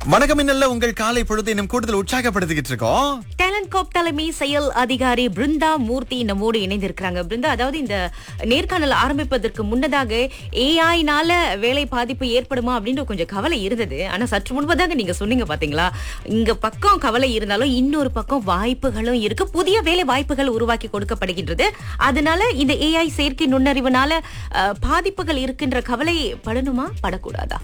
வணக்கம் இன்னல்ல உங்கள் காலை பொழுது இன்னும் கூடுதல் உற்சாகப்படுத்திக்கிட்டு இருக்கோம் டேலண்ட் கோப் தலைமை செயல் அதிகாரி பிருந்தா மூர்த்தி நம்மோடு இணைந்திருக்கிறாங்க பிருந்தா அதாவது இந்த நேர்காணல் ஆரம்பிப்பதற்கு முன்னதாக ஏஐனால வேலை பாதிப்பு ஏற்படுமா அப்படின்ற கொஞ்சம் கவலை இருந்தது ஆனா சற்று முன்பதாக நீங்க சொன்னீங்க பாத்தீங்களா இங்க பக்கம் கவலை இருந்தாலும் இன்னொரு பக்கம் வாய்ப்புகளும் இருக்கு புதிய வேலை வாய்ப்புகள் உருவாக்கி கொடுக்கப்படுகின்றது அதனால இந்த ஏஐ செயற்கை நுண்ணறிவுனால அஹ், பாதிப்புகள் இருக்கின்ற கவலை படணுமா படக்கூடாதா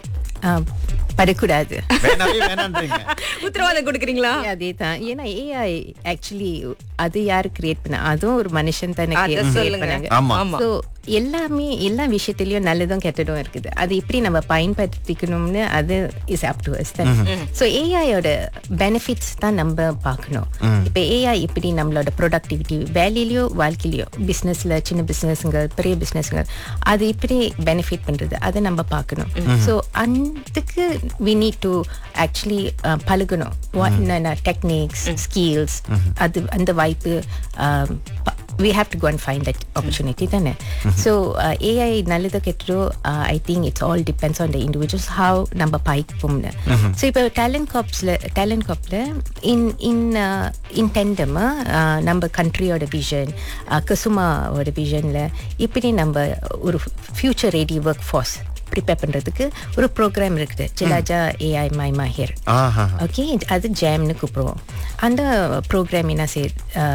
ஆ, படக்கூடாது வேணாவே வேணான்றீங்க உத்தரவாதம் கொடுக்குறீங்களா அதே தான் ஏன்னா ஏஐ ஆக்சுவலி அது யாரு கிரியேட் பண்ண அதுவும் ஒரு மனுஷன் தானே அத create சொல்லுங்க. பண்ணாங்க ஆமா. ஆமா. ஸோ எல்லாமே எல்லா விஷயத்திலயும் நல்லதும் கெட்டதும் இருக்குது அது எப்படி நம்ம பயன்படுத்திக்கணும்னு அது இஸ் அப் டு அஸ் தான் ஸோ ஏஐயோட பெனிஃபிட்ஸ் தான் நம்ம பார்க்கணும் இப்போ ஏஐ எப்படி நம்மளோட ப்ரொடக்டிவிட்டி வேலையிலயோ வாழ்க்கையிலயோ பிஸ்னஸ்ல சின்ன பிஸ்னஸ்ங்க பெரிய பிஸ்னஸ்ங்க அது எப்படி பெனிஃபிட் பண்றது அதை நம்ம பார்க்கணும் ஸோ அதுக்கு வி நீட் டு ஆக்சுவலி பழகணும் என்னென்ன டெக்னிக்ஸ் ஸ்கில்ஸ் அது அந்த வாய்ப்பு um, ப- we have to go and find that opportunity தானே ஸோ ஏஐ நல்லதோ கெட்டதோ I think it's all depends on the individuals how நம்ம பாய்ப்போம்னு ஸோ இப்போ டேலண்ட் காப்ஸில் டேலண்ட் காப்பில் இன் இன் இன் டெண்டம் நம்ம கண்ட்ரியோட விஷன் கசுமாவோட விஷனில் இப்படி நம்ம ஒரு future ready work force prepare பண்ணுறதுக்கு ஒரு ப்ரோக்ராம் இருக்குது ஜிலாஜா ஏஐ மை மாஹிர் ஆஹா ஓகே அது ஜாம்னு கூப்பிடுவோம் அந்த ப்ரோக்ராம் என்ன செய்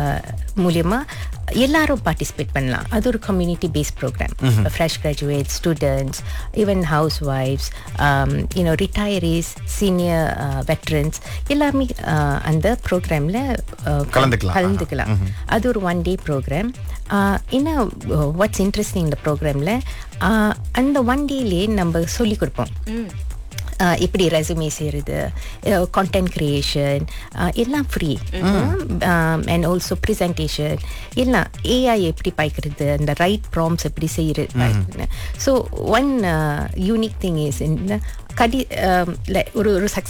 மூலியமா எல்லாரும் பார்ட்டிசிபேட் பண்ணலாம் அது ஒரு community based program fresh graduate students even ஹவுஸ் ஒய்ஃப்ஸ் யூனோ ரிட்டையரிஸ் சீனியர் வெட்ரன்ஸ் எல்லாமே uh, அந்த ப்ரோக்ராமில் கலந்துக்கலாம். கலந்துக்கலாம் அது ஒரு ஒன் டே ப்ரோக்ராம் என்ன வாட்ஸ் இன்ட்ரெஸ்டிங் இந்த ப்ரோக்ராமில் அந்த ஒன் டேலேயே நம்ம சொல்லி கொடுப்போம் ஆஹ் எப்படி ரெசுமே செய்கிறது கான்டென்ட் கிரியேஷன் எல்லாம் ஃப்ரீ அண்ட் ஆல்சோ ப்ரெசன்டேஷன் எல்லாம் ஏஐ எப்படி பாய்க்கிறது அந்த ரைட் ப்ராம்ஸ் எப்படி செய்கிறது so one unique thing is இந்த கடி um, like ஒரு ஒரு